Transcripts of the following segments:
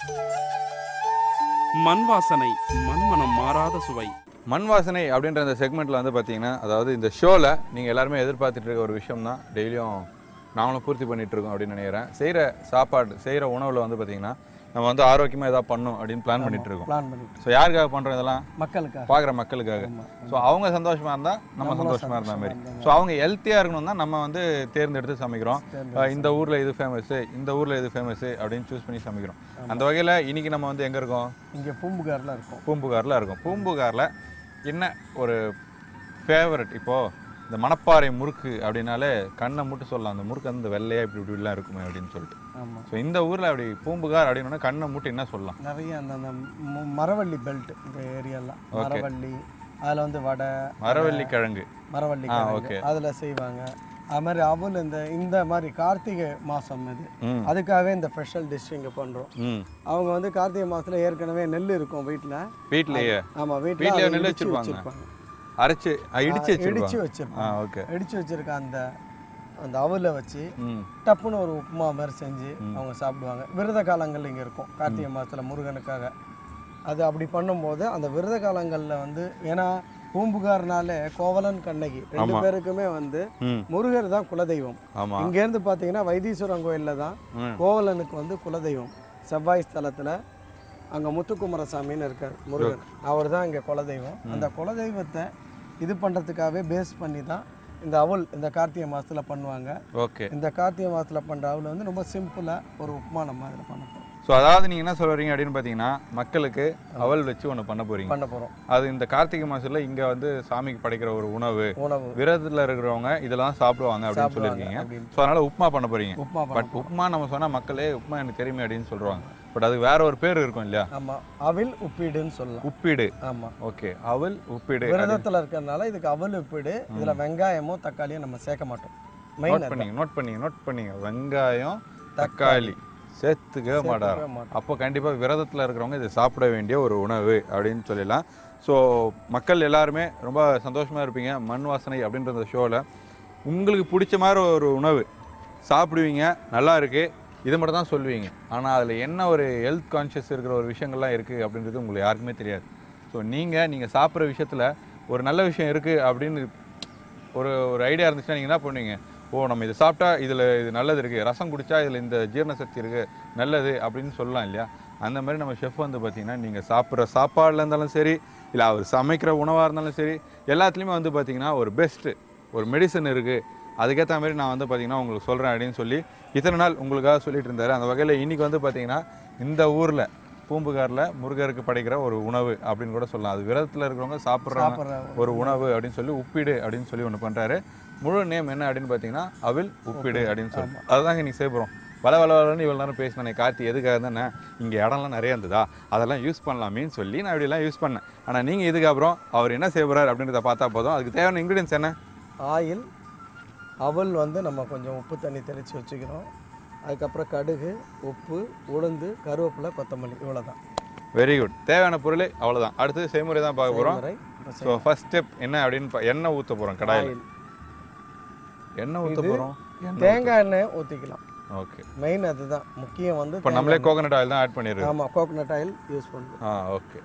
மண் வாசனை மண்மனம் மாறாத சுவை மண் வாசனை அப்படின்ற அந்த செக்மெண்ட்டில் வந்து பார்த்தீங்கன்னா அதாவது இந்த ஷோவில் நீங்கள் எல்லாருமே எதிர்பார்த்துட்டு இருக்க ஒரு விஷயம் தான் டெய்லியும் நாமளும் பூர்த்தி பண்ணிட்டு இருக்கோம் அப்படின்னு நினைக்கிறேன் செய்கிற சாப்பாடு செய்கிற உணவில் வந்து பார்த்தீங்கன்னா நம்ம வந்து ஆரோக்கியமாக எதாவது பண்ணும் அப்படின்னு பிளான் பண்ணிட்டு இருக்கோம் பிளான் பண்ணிட்டு ஸோ யாருக்காக பண்ணுறோம் இதெல்லாம் மக்களுக்காக பார்க்குற மக்களுக்காக ஸோ அவங்க சந்தோஷமா இருந்தால் நம்ம சந்தோஷமா இருந்த மாதிரி ஸோ அவங்க ஹெல்த்தியாக இருக்கணும் தான் நம்ம வந்து தேர்ந்தெடுத்து சமைக்கிறோம் அஹ் இந்த ஊரில் இது ஃபேமஸ்ஸு இந்த ஊரில் இது ஃபேமஸ்ஸு அப்படின்னு சூஸ் பண்ணி சமைக்கிறோம் அந்த வகையில் இன்னைக்கு நம்ம வந்து எங்கே இருக்கோம் இங்கே பூம்புகாரில் இருக்கும் பூம்புகாரில் இருக்கும் பூம்புகாரில் என்ன ஒரு ஃபேவரட் இப்போது இந்த மணப்பாறை முறுக்கு அப்படின்னாலே கண்ணை மட்டும் சொல்லலாம் அந்த முறுக்கு வந்து வெள்ளையா இப்படி இப்படிலாம் இருக்குமே அப்படின்னு சொல்லிட்டு ஆமாம் ஸோ இந்த ஊரில் அப்படி பூம்புகார் அப்படின்னா கண்ணை மூட்டு என்ன சொல்லலாம் நிறைய அந்த அந்த மு- மரவள்ளி பெல்ட் இந்த ஏரியாலாம் மரவள்ளி அதில் வந்து வடை மரவள்ளி கிழங்கு மரவள்ளி ஆ, கிழங்கு okay. அதில் செய்வாங்க அது மாதிரி அவல் இந்த இந்த மாதிரி கார்த்திகை மாதம் இது ம் அதுக்காகவே இந்த ஸ்பெஷல் டிஷ் இங்கே பண்ணுறோம் ம் அவங்க வந்து கார்த்திகை மாதத்தில் ஏற்கனவே நெல் இருக்கும் வீட்டில் வீட்லேயே ஆமாம் வீட்லயே வீட்டில் நெல் வச்சிருப்பாங்க. அரைச்சு அஹ், இடிச்சு இடிச்சு வச்சிருப்பாங்க ஆ வச்சிருப்பாங்க ஓகே இடிச்சு வச்சிருக்க அந்த அந்த அவலை வச்சு ம் டப்புன்னு ஒரு உப்புமா மாதிரி செஞ்சு அவங்க சாப்பிடுவாங்க விரத காலங்கள் இங்கே இருக்கும் கார்த்திகை மாதத்தில் முருகனுக்காக அது அப்படி பண்ணும்போது அந்த விரத காலங்களில் வந்து ஏன்னா பூம்புகார்னாலே கோவலன் கண்ணகி ரெண்டு ஆமா. பேருக்குமே வந்து ம் முருகர் தான் குலதெய்வம் ஆமாம் இங்கேருந்து பார்த்தீங்கன்னா வைத்தீஸ்வரன் கோயிலில் தான் ம் கோவலனுக்கு வந்து குலதெய்வம் செவ்வாய் ஸ்தலத்தில் அங்கே முத்துக்குமாரசாமின்னு இருக்கார் முருகன் அவர் தான் இங்கே குலதெய்வம் அந்த குலதெய்வத்தை இது பண்ணுறதுக்காகவே பேஸ் பண்ணி தான் இந்த அவல் இந்த கார்த்திகை மாதத்தில் பண்ணுவாங்க ஓகே இந்த கார்த்திகை மாதத்தில் பண்ணுற அவல் வந்து ரொம்ப சிம்பிளாக ஒரு உப்புமா நம்ம அதில் பண்ண போகிறோம் ஸோ அதாவது நீங்கள் என்ன சொல்றீங்க அப்படின்னு பார்த்தீங்கன்னா மக்களுக்கு அவல் வச்சு ஒன்று பண்ண போறீங்க பண்ண போகிறோம் அது இந்த கார்த்திகை மாசத்துல இங்க வந்து சாமிக்கு படைக்கிற ஒரு உணவு உணவு விரதத்துல இருக்கிறவங்க இதெல்லாம் சாப்பிடுவாங்க அப்படின்னு சாப்பிடுவாங்க சொல்லியிருக்கீங்க அப்படின்னு ஸோ அதனால உப்புமா பண்ண போறீங்க உப்புமா பட் பண்ண உப்புமா நம்ம சொன்னா மக்களே உப்புமா எனக்கு தெரியுமே அப்படின்னு சொல்றாங்க பட் அது வேற ஒரு பேர் இருக்கும் இல்லையா ஆமாம் அவில் உப்பீடுன்னு சொல்லலாம் உப்பீடு ஆமாம் ஓகே அவல் உப்பீடு விரதத்தில் இருக்கிறதுனால இதுக்கு அவல் உப்பீடு இதில் வெங்காயமோ தக்காளியும் நம்ம சேர்க்க மாட்டோம் மெயின் நோட் பண்ணீங்க நோட் பண்ணீங்க நோட் பண்ணீங்க வெங்காயம் தக்காளி சேர்த்துக்கவே மாட்டார் மாட்டோம் அப்போ கண்டிப்பாக விரதத்தில் இருக்கிறவங்க இதை சாப்பிட வேண்டிய ஒரு உணவு அப்படின்னு சொல்லலாம் ஸோ மக்கள் எல்லாருமே ரொம்ப சந்தோஷமாக இருப்பீங்க மண் வாசனை அப்படின்ற அந்த ஷோவில் உங்களுக்கு பிடிச்ச மாதிரி ஒரு உணவு சாப்பிடுவீங்க நல்லா இருக்கு இது மட்டும் தான் சொல்லுவீங்க ஆனால் அதில் என்ன ஒரு ஹெல்த் கான்ஷியஸ் இருக்கிற ஒரு விஷயங்கள்லாம் இருக்குது அப்படின்றது உங்களுக்கு யாருக்குமே தெரியாது ஸோ நீங்கள் நீங்கள் சாப்பிட்ற விஷயத்தில் ஒரு நல்ல விஷயம் இருக்குது அப்படின்னு ஒரு ஒரு ஐடியா இருந்துச்சுன்னா நீங்கள் என்ன பண்ணுவீங்க ஓ நம்ம இதை சாப்பிட்டா இதில் இது நல்லது இருக்குது ரசம் குடிச்சா இதில் இந்த ஜீரண சக்தி இருக்குது நல்லது அப்படின்னு சொல்லலாம் இல்லையா அந்த மாதிரி நம்ம ஷெஃப் வந்து பார்த்தீங்கன்னா நீங்கள் சாப்பிட்ற சாப்பாடில் இருந்தாலும் சரி இல்லை அவர் சமைக்கிற உணவாக இருந்தாலும் சரி எல்லாத்துலேயுமே வந்து பார்த்தீங்கன்னா ஒரு பெஸ்ட்டு ஒரு மெடிசன் இருக்குது அதுக்கேற்ற மாதிரி நான் வந்து பார்த்தீங்கன்னா உங்களுக்கு சொல்கிறேன் அப்படின்னு சொல்லி இத்தனை நாள் உங்களுக்காக சொல்லிட்டு இருந்தாரு அந்த வகையில் இன்றைக்கி வந்து பார்த்தீங்கன்னா இந்த ஊரில் பூம்புகாரில் முருகருக்கு படைக்கிற ஒரு உணவு அப்படின்னு கூட சொல்லலாம் அது விரதத்தில் இருக்கிறவங்க சாப்பிட்றவங்க சாப்பிட்ற ஒரு உணவு அப்படின்னு சொல்லி உப்பிடு அப்படின்னு சொல்லி ஒன்று பண்ணுறாரு முழு நேம் என்ன அப்படின்னு பார்த்தீங்கன்னா அவில் உப்பிடு அப்படின்னு சொல்லி அதுதாங்க நீ சேர்ப்புறோம் வள வள வளன்னு இவ்வளோ நேரம் பேசினேன் கார்த்தி எதுக்காக தானே இங்கே இடம்லாம் நிறைய இருந்ததா அதெல்லாம் யூஸ் பண்ணலாமேன்னு சொல்லி நான் இப்படிலாம் யூஸ் பண்ணேன் ஆனால் நீங்கள் இதுக்கப்புறம் அவர் என்ன செய்ய போறாரு அப்படின்றத பார்த்தா போதும் அதுக்கு தேவையான இன்க்ரீடியன்ஸ் என்ன ஆயில் அவல் வந்து நம்ம கொஞ்சம் உப்பு தண்ணி தெளித்து வச்சுக்கிறோம் அதுக்கப்புறம் கடுகு உப்பு உளுந்து கருவேப்பிலை கொத்தமல்லி இவ்வளோ தான் வெரி குட் தேவையான பொருள் அவ்வளோதான் அடுத்தது செய்முறை தான் பார்க்க போகிறோம் செய்முறை. ஸோ ஃபர்ஸ்ட் ஸ்டெப் என்ன அப்படின்னு பா- எண்ணெய் ஊற்ற போகிறோம் கடாயில் ஆயில் எண்ணெய் ஊற்ற போகிறோம் தேங்காய் எண்ணெய் ஊற்றிக்கலாம் ஓகே மெயின் அதுதான் முக்கியம் வந்து இப்போ நம்மளே கோகனட் ஆயில் தான் ஆட் பண்ணிடுறோம் ஆமாம் கோகனட் ஆயில் யூஸ் பண்ணுறோம் ஆ ஓகே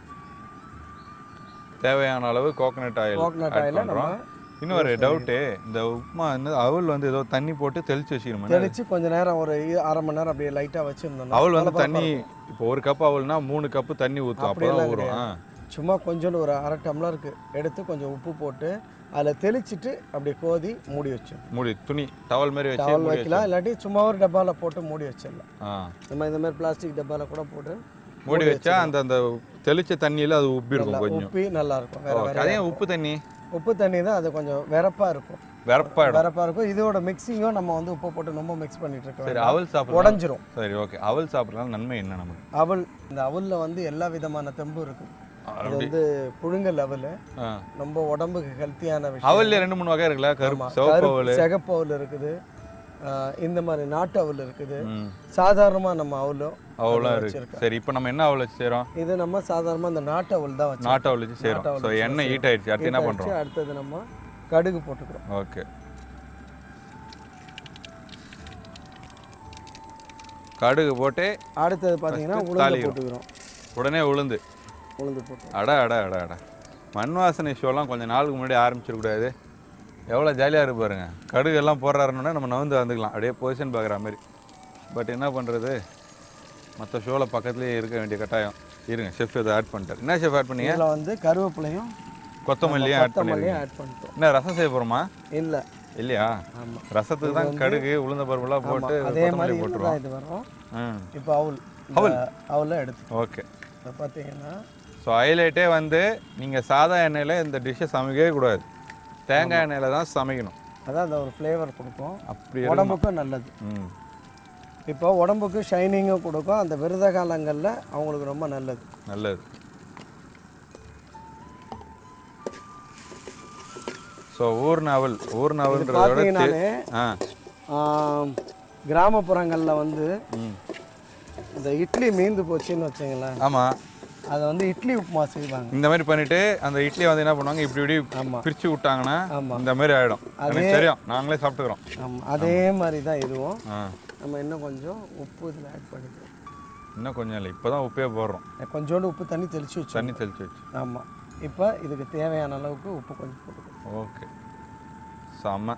தேவையான அளவு கோகனட் ஆயில் கோகனட் ஆட் ஆயிலை நம்ம பண்ணுறோம் இன்னொரு டவுட்டு இந்த உப்புமா வந்து அவல் வந்து ஏதோ தண்ணி போட்டு தெளிச்சு வச்சுக்கணுமா தெளித்து கொஞ்ச நேரம் ஒரு இ- அரை மணி நேரம் அப்படியே லைட்டாக வச்சுருந்தோம் அவல் வந்து தண்ணி இப்போ ஒரு கப் அவல்னா மூணு கப்பு தண்ணி ஊற்றும் அப்போ தான் அப்படியெல்லாம் ஊறும் ஆ சும்மா கொஞ்சோண்டு ஒரு அரை டம்ளருக்கு எடுத்து கொஞ்சம் உப்பு போட்டு அதில் தெளிச்சிட்டு அப்படியே கோதி மூடி வச்சிடணும் மூடி துணி டவல் மாதிரி வச்சு டவல் மூடி வைக்கலாம் இல்லாட்டி சும்மா ஒரு டப்பாவில் போட்டு மூடி வச்சிடலாம் ஆ நம்ம இந்த மாதிரி பிளாஸ்டிக் டப்பாவில் கூட போட்டு மூடி வச்சா அந்த அந்த தெளிச்ச தண்ணியில் அது உப்பி இருக்கும் கொஞ்சம் உப்பி நல்லா இருக்கும் வேற வேற அதே உப்பு தண்ணி உப்பு தண்ணி தான் அது கொஞ்சம் வெறப்பா இருக்கும் வெறப்பாயிடும் வெறப்பா இருக்கும் இதோட மிக்சிங்கும் நம்ம வந்து உப்பு போட்டு ரொம்ப மிக்ஸ் பண்ணிட்டு சரி இருக்கோம் அவல் சாப்பிடலாம் உடஞ்சிரும் சரி ஓகே அவல் சாப்பிட்றதுனால நன்மை என்ன நமக்கு அவல் இந்த அவல்ல வந்து எல்லா விதமான தெம்பும் இருக்கு அது அப்படி வந்து புழுங்கல் அவல் ஆ ரொம்ப உடம்புக்கு ஹெல்த்தியான விஷயம் அவல்ல ரெண்டு மூணு வகை இருக்குல்ல கருப்பு ஆமா. சிவப்பு கருப்பு- அவல் சிகப்பு அவல் இருக்குது ஆஹ் இந்த மாதிரி நாட்டு அவல் இருக்குது ம் சாதாரணமா நம்ம அவலும் அவலாம் அதுல இருக்கு வச்சிருக்கோம். சரி இப்போ நம்ம என்ன அவல் வச்சு செய்கிறோம் இது நம்ம சாதாரணமா இந்த நாட்டு அவல் தான் வச்சு நாட்டு அவல் வச்சு செய்கிறோம் நாட்டு அவல் ஸோ வச்சு எண்ணெய் ஹீட் ஆயிடுச்சு அடுத்து என்ன பண்ணுறோம் அடுத்தது நம்ம கடுகு போட்டுக்கிறோம் ஓகே கடுகு போட்டு அடுத்தது பார்த்தீங்கன்னா First உளுந்து தாளிக்கிறோம். போட்டுக்கிறோம் உடனே உளுந்து உளுந்து போட்டு அட அட அட அட மண் வாசனை ஷோலாம் கொஞ்சம் நாளுக்கு முன்னாடி ஆரம்பிச்சிடக்கூடாது எவ்வளோ ஜாலியாக இருக்கு பாருங்க கடுகு எல்லாம் போடுறாருன்னா நம்ம நவுந்து வந்துக்கலாம் அப்படியே பொசிஷன் பார்க்குற மாதிரி பட் என்ன பண்ணுறது மற்ற ஷோவில் பக்கத்துலேயே இருக்க வேண்டிய கட்டாயம் இருங்க செஃப் இதை ஆட் பண்ணிட்டார் என்ன செஃப் ஆட் பண்ணீங்க இதில் வந்து கருவேப்பிலையும் கொத்தமல்லியும் ஆட் கொத்தமல்லியும் பண்ணிருக்கீங்க ஆட் பண்ணிட்டோம் என்ன ரசம் செய்ய போகிறோமா இல்லை இல்லையா ஆமாம் ரசத்துக்கு தான் கடுகு உளுந்த பருப்புலாம் போட்டு அதே மாதிரி கொத்தமல்லி இதுல போட்டுருவோம் தான் இது வரும் ம் இப்போ அவுல் அவுல். அவுல எடுத்து ஓகே இப்போ பார்த்தீங்கன்னா ஸோ ஹைலைட்டே வந்து நீங்கள் சாதா எண்ணெயில் இந்த டிஷ்ஷை சமைக்கவே கூடாது தேங்காய் எண்ணெயில் தான் சமைக்கணும் அதான் அந்த ஒரு ஃப்ளேவர் கொடுக்கும் அப்படி இருக்கணும். உடம்புக்கும் நல்லது ம் இப்போ உடம்புக்கு ஷைனிங்கும் கொடுக்கும் அந்த விரத காலங்களில் அவங்களுக்கு ரொம்ப நல்லது நல்லது ஸோ ஊர் நாவல் ஊர் நாவல்ன்றதோட பார்த்தீங்கன்னாலே ஆ ஆம், கிராமப்புறங்களில் வந்து ம் இந்த இட்லி மீந்து போச்சுன்னு வச்சுங்களேன் ஆமாம் அதை வந்து இட்லி உப்புமா செய்வாங்க இந்த மாதிரி பண்ணிட்டு அந்த இட்லியை வந்து என்ன பண்ணுவாங்க இப்படி இப்படி ஆமாம் பிரித்து விட்டாங்கன்னா ஆமா. இந்த மாதிரி ஆகிடும் எனக்கு தெரியும் நாங்களே சாப்பிட்டுக்கிறோம் ஆமாம் அதே மாதிரி தான் இதுவும் ஆ நம்ம இன்னும் கொஞ்சம் உப்பு இதில் ஆட் பண்ணிக்கிறோம் இன்னும் கொஞ்சம் இல்லை இப்போ தான் உப்பே போடுறோம் கொஞ்சோண்டு உப்பு தண்ணி தெளிச்சு வச்சோம் தண்ணி தெளிச்சு வச்சு ஆமாம் இப்போ இதுக்கு தேவையான அளவுக்கு உப்பு கொஞ்சம் போட்டுக்கணும் ஓகே செம்ம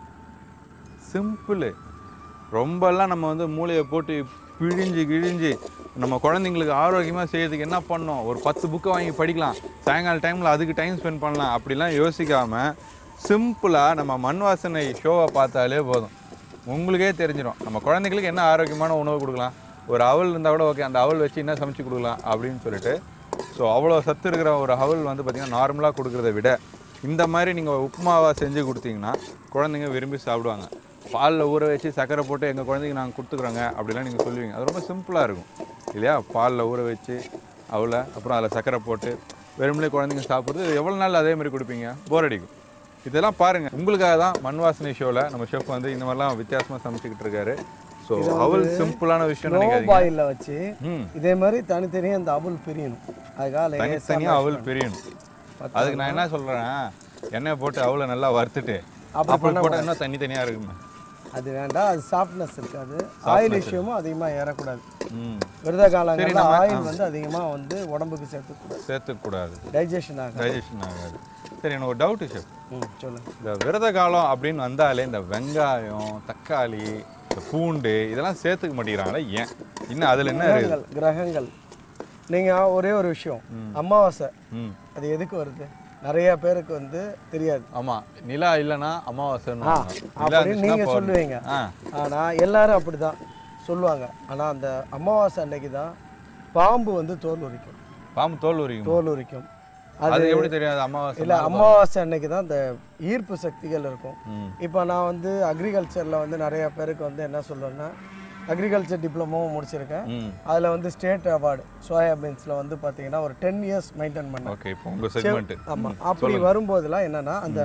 சிம்பிள் ரொம்பலாம் நம்ம வந்து மூளையை போட்டு பிழிஞ்சு கிழிஞ்சு நம்ம குழந்தைங்களுக்கு ஆரோக்கியமாக செய்யறதுக்கு என்ன பண்ணோம் ஒரு பத்து புக்கை வாங்கி படிக்கலாம் சாயங்கால டைமில் அதுக்கு டைம் ஸ்பெண்ட் பண்ணலாம் அப்படிலாம் யோசிக்காமல் சிம்பிளாக நம்ம மண் வாசனை ஷோவை பார்த்தாலே போதும் உங்களுக்கே தெரிஞ்சிடும் நம்ம குழந்தைங்களுக்கு என்ன ஆரோக்கியமான உணவு கொடுக்கலாம் ஒரு அவல் இருந்தால் கூட ஓகே அந்த அவல் வச்சு என்ன சமைச்சு கொடுக்கலாம் அப்படின்னு சொல்லிட்டு ஸோ அவ்வளோ சத்து இருக்கிற ஒரு அவல் வந்து பார்த்திங்கன்னா நார்மலாக கொடுக்குறத விட இந்த மாதிரி நீங்கள் உப்புமாவா செஞ்சு கொடுத்தீங்கன்னா குழந்தைங்க விரும்பி சாப்பிடுவாங்க பாலில் ஊற வச்சு சக்கரை போட்டு எங்கள் குழந்தைக்கு நாங்கள் கொடுத்துக்குறோங்க அப்படிலாம் நீங்கள் சொல்லுவீங்க அது ரொம்ப சிம்பிளாக இருக்கும் இல்லையா பாலில் ஊற வச்சு அவளை அப்புறம் அதில் சக்கரை போட்டு வெறுமனே குழந்தைங்க சாப்பிட்றது எவ்வளோ நாள் அதே மாதிரி கொடுப்பீங்க போர் அடிக்கும் இதெல்லாம் பாருங்க உங்களுக்காக தான் மண் வாசனை ஷோவில் நம்ம ஷெஃப் வந்து இந்த மாதிரிலாம் வித்தியாசமாக சமைச்சுக்கிட்டு இருக்காரு ஸோ அவள் சிம்பிளான விஷயம் லோ நினைக்காதீங்க பாயிலில் வச்சு ம் இதே மாதிரி தனித்தனியாக இந்த அவுல் பிரியணும் அதுக்காக லேசா தனித்தனியாக அவள் பிரியணும் பத்து அதுக்கு நான் என்ன சொல்கிறேன் எண்ணெய் போட்டு அவளை நல்லா வறுத்துட்டு அப்படி அப்படி போட்டால் இன்னும் தனி தனியாக இருக்குமே அது வேண்டாம் அது சாஃப்ட்னஸ் இருக்காது ஆயில் விஷயமும் அதிகமாக ஏறக்கூடாது ம் விரத காலங்களில் ஆயில் வந்து அதிகமாக வந்து உடம்புக்கு சேர்த்துக்கூடாது சேர்த்துக்கூடாது டைஜஷன் ஆகும் டைஜஷன் ஆகாது சரி எனக்கு ஒரு டவுட்டு ஷெஃப் ம் சொல்லுங்க இந்த விரத காலம் அப்படின்னு வந்தாலே இந்த வெங்காயம் தக்காளி இந்த பூண்டு இதெல்லாம் சேர்த்துக்க மாட்டேங்கிறாங்களே ஏன் இன்னும் அதில் என்ன இருக்குது கிரகங்கள் கிரகங்கள் நீங்கள் ஒரே ஒரு விஷயம் அமாவாசை ம் அது எதுக்கு வருது நிறைய பேருக்கு வந்து தெரியாது ஆமாம் நிலா இல்லைன்னா அமாவாசைன்னு ஆ, நிலா அப்படி இருந்துச்சுன்னா நீங்க பௌர்ணமி. சொல்லுவீங்க. ஆ ஆனால் எல்லாரும் அப்படி தான் சொல்லுவாங்க ஆனால் அந்த அமாவாசை அன்னைக்கு தான் பாம்பு வந்து தோல் உரிக்கும் பாம்பு தோல் உரிக்கும் தோல் உரிக்கும் அது அது எப்படி தெரியாது அமாவாசை இல்லை அமாவாசை அன்னைக்கு தான் அந்த ஈர்ப்பு சக்திகள் இருக்கும் ம் இப்போ நான் வந்து அக்ரிகல்ச்சரில் வந்து நிறைய பேருக்கு வந்து என்ன சொல்லுவேன்னா அக்ரிகல்ச்சர் டிப்ளமோவும் முடிச்சிருக்கேன் ம் அதில் வந்து ஸ்டேட் அவார்டு சோயாபீன்ஸில் வந்து பார்த்தீங்கன்னா ஒரு டென் இயர்ஸ் மெயின்டைன் பண்ணேன் ஓகே இப்போ உங்கள் செக்மெண்ட்டு ஆமாம் அப்படி வரும்போதெல்லாம் என்னன்னா அந்த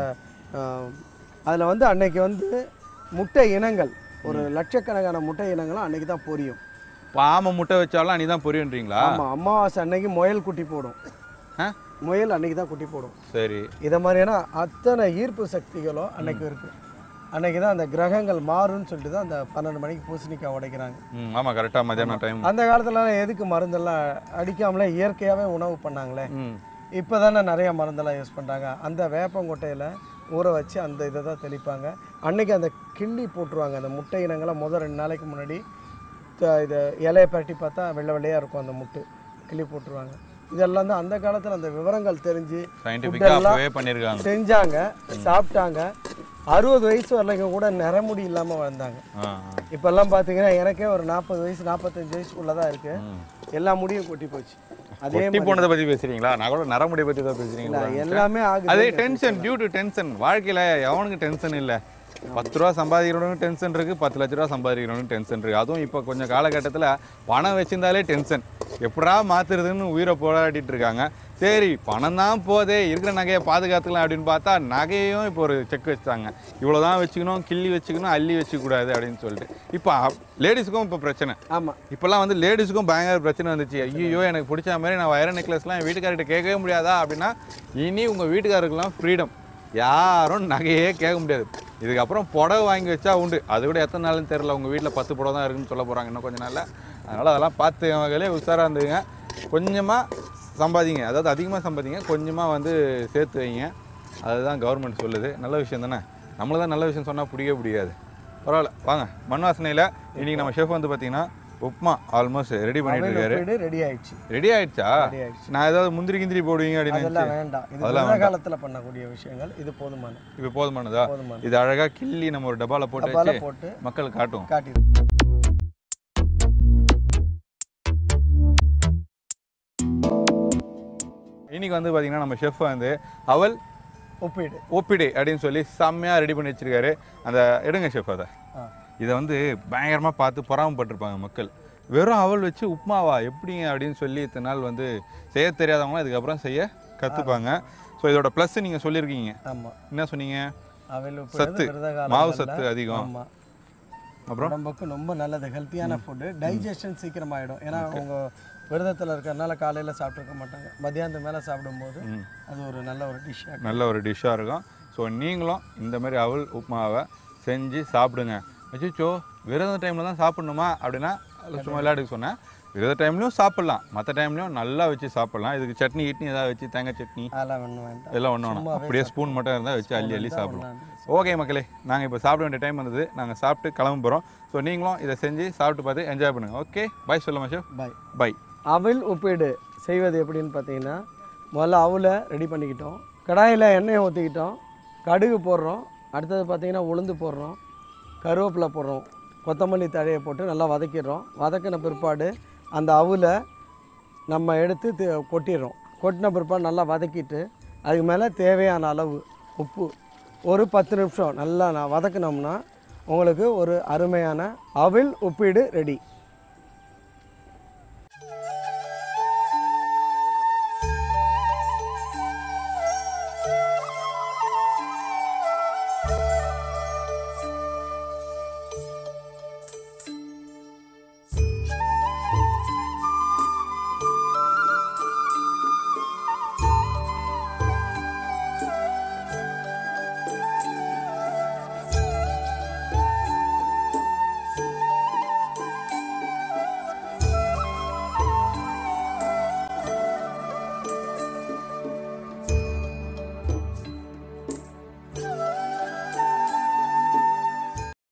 அதில் வந்து அன்னைக்கு வந்து முட்டை இனங்கள் ஒரு லட்சக்கணக்கான முட்டை இனங்களும் அன்னைக்கு தான் பொரியும் பாம்பை முட்டை வச்சாலும் நீ தான் பொரியன்றீங்களா ஆமாம் அமாவாசை அன்னைக்கு முயல் குட்டி போடும் ஆ முயல் அன்னைக்கு தான் குட்டி போடும் சரி இதை மாதிரியான அத்தனை ஈர்ப்பு சக்திகளும் அன்னைக்கு இருக்கு அன்னைக்கு தான் அந்த கிரகங்கள் மாறும்னு சொல்லிட்டு தான் அந்த பன்னெண்டு மணிக்கு பூசணிக்காய் உடைக்கிறாங்க ம் ஆமாம் கரெக்டாக மத்தியானம் டைம் அந்த காலத்துலலாம் எதுக்கு மருந்தெல்லாம் அடிக்காமலே இயற்கையாகவே உணவு பண்ணாங்களே ம் இப்போ தானே நிறைய மருந்தெல்லாம் யூஸ் பண்ணுறாங்க அந்த வேப்பங்கொட்டையில் ஊற வச்சு அந்த இதை தான் தெளிப்பாங்க அன்னைக்கு அந்த கிள்ளி போட்டுருவாங்க அந்த முட்டை இனங்களை முதல் ரெண்டு நாளைக்கு முன்னாடி த- இதை இலையை பரட்டி பார்த்தா வெள்ளை வெள்ளையாக இருக்கும் அந்த முட்டு கிள்ளி போட்டுருவாங்க இதெல்லாம் தான் அந்த காலத்தில் அந்த விவரங்கள் தெரிஞ்சு சயின்டிஃபிக்காக food எல்லாம் அப்போவே பண்ணியிருக்காங்க செஞ்சாங்க சாப்பிட்டாங்க அறுபது வயசு வரலைங்க கூட நிறமுடி இல்லாமல் வாழ்ந்தாங்க ஆ இப்போல்லாம் பார்த்தீங்கன்னா எனக்கே ஒரு நாற்பது வயசு நாற்பத்தஞ்சு வயசுக்குள்ளே தான் இருக்குது ம். எல்லா முடியும் கொட்டி போச்சு அதே கொட்டி போனதை பற்றி பேசுறீங்களா நான் கூட நரமுடி பற்றி தான் பேசுறீங்களா எல்லாமே ஆகுது அதே டென்ஷன் டியூ டு டென்ஷன் வாழ்க்கையில் எவனுக்கு டென்ஷன் இல்லை பத்து ரூபா சம்பாதிக்கிறவனுக்கு டென்ஷன் இருக்கு பத்து லட்ச ரூபா சம்பாதிக்கிறவனுக்கு டென்ஷன் இருக்கு அதுவும் இப்போ கொஞ்சம் காலகட்டத்தில் பணம் வச்சிருந்தாலே டென்ஷன் எப்படா மாத்துறதுன்னு உயிரை போராடிட்டு இருக்காங்க சரி பணம் தான் போதே இருக்கிற நகையை பாதுகாத்துக்கலாம் அப்படின்னு பார்த்தா நகையும் இப்போ ஒரு செக் வச்சாங்க இவ்வளோ தான் வச்சுக்கணும் கிள்ளி வச்சுக்கணும் அள்ளி வச்சுக்கூடாது அப்படின்னு சொல்லிட்டு இப்போ லேடிஸுக்கும் இப்போ பிரச்சனை ஆமாம் இப்போல்லாம் வந்து லேடிஸுக்கும் பயங்கர பிரச்சனை வந்துச்சு ஐயோ எனக்கு பிடிச்ச மாதிரி நான் வைர நெக்லஸ்லாம் என் வீட்டுக்காரர்கிட்ட கேட்கவே முடியாதா அப்படின்னா இனி உங்கள் வீட்டுக்காரருக்கெல்லாம் ஃப்ரீடம் யாரும் நகையே கேட்க முடியாது இதுக்கப்புறம் புடவை வாங்கி வச்சா உண்டு அது கூட எத்தனை நாள்னு தெரியல உங்கள் வீட்டில் பத்து புடவை தான் இருக்குன்னு சொல்ல போகிறாங்க இன்னும் கொஞ்ச நாளில் அதனால் அதெல்லாம் பார்த்து வகையிலே உஷாராக இருந்துங்க கொஞ்சமாக சம்பாதிங்க அதாவது அதிகமாக சம்பாதிங்க கொஞ்சமாக வந்து சேர்த்து வைங்க அதுதான் கவர்மெண்ட் சொல்லுது நல்ல விஷயம் தானே நம்மள தான் நல்ல விஷயம் சொன்னால் பிடிக்கவே பிடிக்காது பரவாயில்ல வாங்க மண் வாசனையில் இன்றைக்கி நம்ம ஷெஃப் வந்து பார்த்தீங்கன்னா உப்மா ஆல்மோஸ்ட் ரெடி பண்ணிட்டு இருக்காரு ரெடி ஆயிடுச்சு ரெடி ஆயிடுச்சா ரெடி ஆயிடுச்சு நான் ஏதாவது முந்திரி கிந்திரி போடுவீங்க அப்படின்னு அதெல்லாம் நினைச்சேன். வேண்டாம் இது அதெல்லாம் விரத காலத்துல பண்ணக்கூடிய விஷயங்கள் இது போதுமான இப்போ போதுமானதா போதுமான இது அழகாக கிள்ளி நம்ம ஒரு டப்பாவில் போட்டு டப்பால வச்சு போட்டு மக்களுக்கு காட்டும் காட்டிடு இன்னைக்கு வந்து பார்த்தீங்கன்னா நம்ம ஷெஃப் வந்து அவல் ஒப்பீடு ஓபிடி அப்படின்னு சொல்லி செம்மையாக ரெடி பண்ணி வச்சிருக்காரு அந்த எடுங்க ஷெஃப் அதை ஆ. இதை வந்து பயங்கரமாக பார்த்து பொறாமப்பட்டிருப்பாங்க மக்கள் வெறும் அவல் வச்சு உப்புமாவா எப்படிங்க அப்படின்னு சொல்லி இத்தனை நாள் வந்து செய்ய தெரியாதவங்களாம் இதுக்கப்புறம் செய்ய கற்றுப்பாங்க ஸோ இதோட ப்ளஸ் நீங்கள் சொல்லியிருக்கீங்க ஆமா என்ன சொன்னீங்க அவைல் உப்பு சத்து, விரத மாவு காலங்கள்ல சத்து அதிகம் ஆமா அப்புறம் உடம்புக்கு ரொம்ப நல்லது ஹெல்த்தியான ஃபுட்டு டைஜஷன் சீக்கிரமாயிடும் ஏன்னா அவங்க விரதத்தில் இருக்கிறதுனால காலையில் சாப்பிட்ருக்க மாட்டாங்க மத்தியானத்து மேலே சாப்பிடும்போது ம். அது ஒரு நல்ல ஒரு டிஷ்ஷாக நல்ல ஒரு டிஷ்ஷாக இருக்கும் ஸோ நீங்களும் இந்த மாதிரி அவல் உப்புமாவை செஞ்சு சாப்பிடுங்க அச்சோ விரத டைமில் தான் சாப்பிடணுமா அப்படின்னா அது சும்மா விளையாட்டுக்கு சொன்னேன் விரத டைம்லையும் சாப்பிட்லாம் மற்ற டைம்லையும் நல்லா வச்சு சாப்பிட்லாம் இதுக்கு சட்னி கிட்னி ஏதாவது வச்சு தேங்காய் சட்னி அதெல்லாம் ஒன்றும் வேண்டாம் இதெல்லாம் ஒன்றும் வேணாம் சும்மாவே அப்படியே ஸ்பூன் மட்டும் இருந்தால் வச்சு அள்ளி அள்ளி இருந்தா சாப்பிடுவோம் ஒண்ணாந்து ஓகே மக்களே நாங்கள் இப்போ சாப்பிட வேண்டிய டைம் வந்தது நாங்கள் சாப்பிட்டு கிளம்ப போகிறோம் ஸோ நீங்களும் இதை செஞ்சு சாப்பிட்டு பார்த்து என்ஜாய் பண்ணுங்கள் ஓகே பாய் சொல்லுமா ஷெஃப் பாய் பை அவில் உப்பீடு செய்வது எப்படின்னு பார்த்தீங்கன்னா முதல்ல அவுலை ரெடி பண்ணிக்கிட்டோம் கடாயில் எண்ணெயை ஊற்றிக்கிட்டோம் கடுகு போடுறோம் அடுத்தது பார்த்தீங்கன்னா உளுந்து போடுறோம் கருவேப்பிலை போடுறோம் கொத்தமல்லி தழையை போட்டு நல்லா வதக்கிடுறோம் வதக்கின பிற்பாடு அந்த அவுலை நம்ம எடுத்து தி- கொட்டிடுறோம் கொட்டின பிற்பாடு நல்லா வதக்கிட்டு அதுக்கு மேலே தேவையான அளவு உப்பு ஒரு பத்து நிமிஷம் நல்லா நான் வதக்குனோம்னா உங்களுக்கு ஒரு அருமையான அவில் உப்பீடு ரெடி